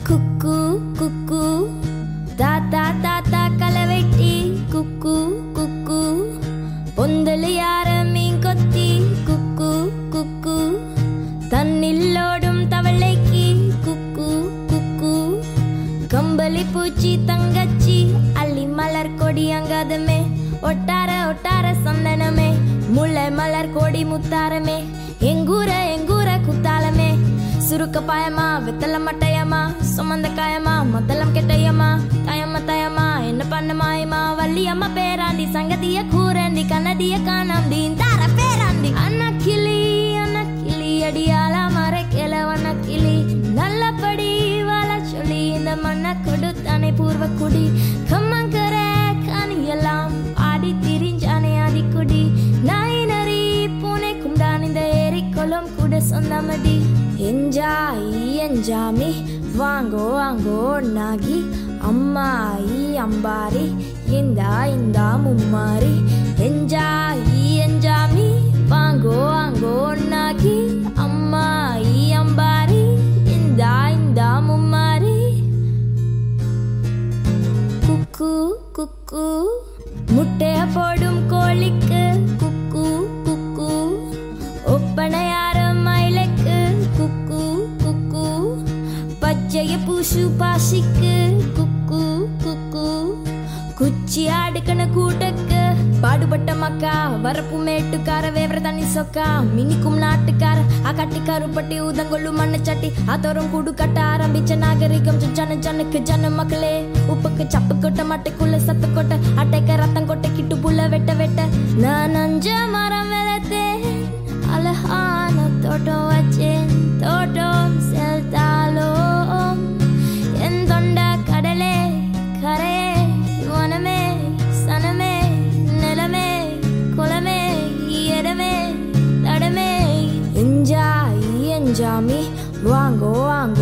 குக்கு குக்கு தாத்தா தாத்தா கலவெட்டி குக்கு குக்கு பொந்தல் யார மீன் கொத்தி குக்கு குக்கு தன்னில்லோடும் தவளைக்கு குக்கு குக்கு கம்பளி பூச்சி தங்கச்சி அள்ளி மலர் கொடி அங்காதமே ஒட்டார ஒட்டார சந்தனமே முல்லை மலர் கொடி முத்தாரமே எங்கூர எங்கூர குத்தாலமே சுருக்க பாயமா வெத்தல மட்டையம்மா சுமந்த காயமா மொத்தலம் கெட்டையம்மா தாயம்மா தாயம்மா என்ன பண்ண மாயமா வள்ளியம்மா பேராண்டி சங்கதிய கூரண்டி கண்ணடிய காணாண்டி தார பேராண்டி அண்ணா கிளி அண்ணா கிளி அடியால மர கிழவண்ண கிளி நல்லபடி வாழ சொல்லி இந்த மண்ணை கொடுத்தானே பூர்வ குடி கம்மங்கர கனியெல்லாம் ஆடி திரிஞ்சானே ஆதிக்குடி நாய் நரி பூனைக்கும் தான் இந்த ஏரிக்குளம் கூட சொந்தமடி என்ஜாய் என்ஜாமி வாங்கோ வாங்கோ நாகி அம்மாயி அம்பாரி இந்தா இந்தா மும்மாரி என்ஜாய் என்ஜாமி வாங்கோ வாங்கோ நாகி அம்மாயி அம்பாரி இந்தா இந்தா மும்மாரி குக்கு குக்கு முட்டைய போடும் கோழிக்கு குக்கு குக்கு ஒப்பனையார மயிலுக்கு குக்கு குக்கு பச்சைய பூசு பாசிக்கு குக்கு குக்கு குச்சி ஆடுக்கண கூட்டக்கு பாடுபட்ட மக்கா வரப்பு மேட்டுக்கார வேவர தண்ணி சொக்கா மினிக்கும் நாட்டுக்கார அக்காட்டி கருப்பட்டி ஊதங்கொள்ளு மண்ணு சட்டி அதோரம் கூடு கட்ட ஆரம்பிச்ச நாகரிகம் ஜன ஜனுக்கு ஜன மக்களே உப்புக்கு சப்பு கொட்ட மட்டைக்குள்ள சத்து கொட்ட அட்டைக்க ரத்தம் கொட்ட கிட்டு புள்ள வெட்ட வெட்ட நான் அஞ்ச மரம் வளர்த்தேன் அழகான தோட்டம் வச்சேன் தோட்டம் செலுத்தாலும் என் தொண்ட கடலே கரையே வனமே சனமே நிலமே குளமே இடமே தடமே என்ஜாய் என்ஜாமி வாங்கோ வாங்கோ